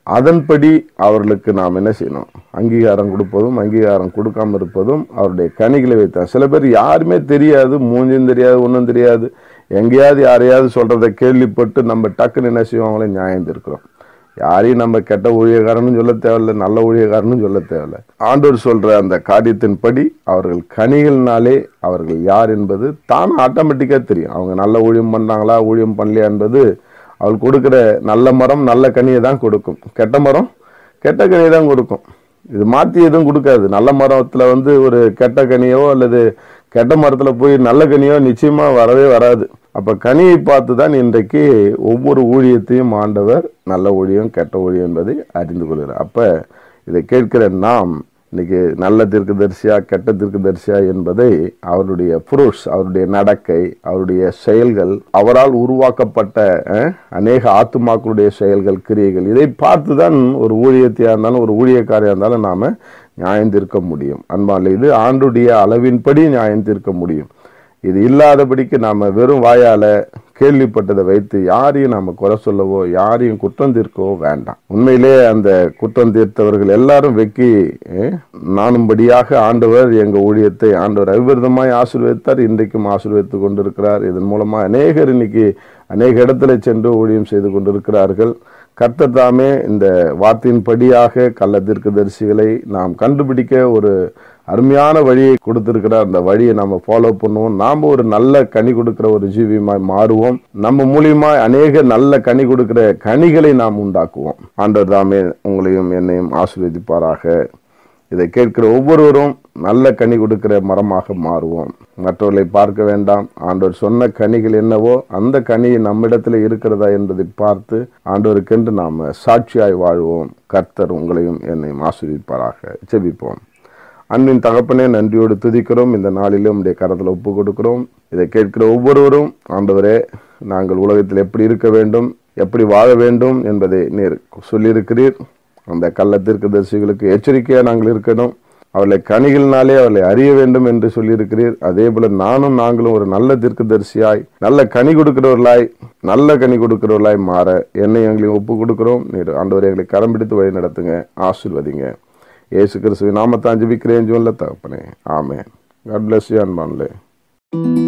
அதன்படி அவர்களுக்கு நாம் என்ன செய்யணும் அங்கீகாரம் கொடுப்பதும் அங்கீகாரம் கொடுக்காம இருப்பதும் அவருடைய கனிகளை வைத்தான் சில பேர் யாருமே தெரியாது மூஞ்சும் தெரியாது ஒன்றும் தெரியாது எங்கேயாவது யாரையாவது சொல்றதை கேள்விப்பட்டு நம்ம டக்குன்னு என்ன செய்வோம் அவங்கள நியாயம் இருக்கிறோம் யாரையும் நம்ம கெட்ட ஊழியக்காரனும் சொல்ல தேவையில்ல நல்ல ஊழியக்காரனும் சொல்ல தேவையில்ல ஆண்டவர் சொல்ற அந்த காரியத்தின்படி அவர்கள் கனிகள்னாலே அவர்கள் யார் என்பது தான் ஆட்டோமேட்டிக்காக தெரியும் அவங்க நல்ல ஊழியம் பண்ணாங்களா ஊழியம் பண்ணலையா என்பது அவள் கொடுக்கிற நல்ல மரம் நல்ல கனியை தான் கொடுக்கும் கெட்ட மரம் கெட்ட கனியை தான் கொடுக்கும் இது மாற்றி எதுவும் கொடுக்காது நல்ல மரத்தில் வந்து ஒரு கெட்ட கனியோ அல்லது கெட்ட மரத்தில் போய் நல்ல கனியோ நிச்சயமாக வரவே வராது அப்போ கனியை பார்த்து தான் இன்றைக்கு ஒவ்வொரு ஊழியத்தையும் ஆண்டவர் நல்ல ஊழியம் கெட்ட ஊழியம் என்பதை அறிந்து கொள்கிறார் அப்போ இதை கேட்கிற நாம் இன்னைக்கு நல்ல தீர்க்கதரிசியா கெட்ட தீர்க்கதரிசியா என்பதை அவருடைய புருஷ் அவருடைய நடக்கை அவருடைய செயல்கள் அவரால் உருவாக்கப்பட்ட அஹ், அநேக ஆத்துமாக்களுடைய செயல்கள் கிரியைகள் இதை பார்த்து தான் ஒரு ஊழியத்தையா இருந்தாலும் ஒரு ஊழியக்காரியா இருந்தாலும் நாம நியாயம் தீர்க்க முடியும் அன்பால் இது ஆண்டுடைய அளவின்படி நியாயம் தீர்க்க முடியும் இது இல்லாதபடிக்கு நாம வெறும் வாயால கேள்விப்பட்டதை வைத்து யாரையும் நாம குறை சொல்லவோ யாரையும் குற்றம் தீர்க்கவோ வேண்டாம் உண்மையிலே அந்த குற்றம் தீர்த்தவர்கள் எல்லாரும் வெக்கி அஹ், நாணும்படியாக ஆண்டவர் எங்க ஊழியத்தை ஆண்டவர் அவிபரிதமாய் ஆசீர்வதித்தார் இன்றைக்கும் ஆசீர்வதித்து கொண்டிருக்கிறார் இதன் மூலமா அநேகர் இன்னைக்கு அநேக இடத்துல சென்று ஊழியம் செய்து கொண்டிருக்கிறார்கள் கர்த்தர் தாமே இந்த வார்த்தையின்படியாக கள்ள தீர்க்கதரிசிகளை நாம் கண்டுபிடிக்க ஒரு அருமையான வழியை கொடுத்திருக்கிறார் அந்த வழியை நம்ம ஃபாலோ பண்ணுவோம் நாம ஒரு நல்ல கனி கொடுக்கிற ஒரு ஜீவியமாய் மாறுவோம் நம்ம மூலியமாய் அநேக நல்ல கனி கொடுக்கிற கனிகளை நாம் உண்டாக்குவோம் ஆண்டவர் தாமே உங்களையும் என்னையும் ஆசீர்வதிப்பாராக இதை கேட்கிற ஒவ்வொருவரும் நல்ல கனி கொடுக்கிற மரமாக மாறுவோம் மற்றவர்களை பார்க்க வேண்டாம் ஆண்டவர் சொன்ன கனிகள் என்னவோ அந்த கனி நம்மிடத்தில் இருக்கிறதா என்பதை பார்த்து ஆண்டவருக்கென்று நாம் சாட்சியாய் வாழ்வோம் கர்த்தர் உங்களையும் என்னையும் ஆசீர்வதிப்பாராக ஜெபிப்போம் அன்பின் தகப்பனே நன்றியோடு துதிக்கிறோம் இந்த நாளிலே உம்முடைய கரத்தில் ஒப்பு கொடுக்கிறோம் இதை கேட்கிற ஒவ்வொருவரும் ஆண்டவரே நாங்கள் உலகத்தில் எப்படி இருக்க வேண்டும் எப்படி வாழ வேண்டும் என்பதை நீர் சொல்லியிருக்கிறீர் அந்த கள்ள தீர்க்கதரிசிகளுக்கு எச்சரிக்கையாக நாங்கள் இருக்கணும் அவர்களை கனிகளினாலே அவர்களை அறிய வேண்டும் என்று சொல்லியிருக்கிறீர் அதே போல நானும் நாங்களும் ஒரு நல்ல தீர்க்கதரிசியாய் நல்ல கனி கொடுக்கிறவர்களாய் நல்ல கனி கொடுக்கிறவர்களாய் மாற என்னை எங்களையும் ஒப்பு கொடுக்கிறோம் நீர் ஆண்டவரை எங்களை கரம் பிடித்து வழி நடத்துங்க ஆசீர்வதிங்க இயேசு கிறிஸ்துவின் நாமத்தான் ஜெபிக்கிறேன் ஜோன்ல தகப்பனே ஆமென் காட் பிளஸ் யூ அன்பான்லே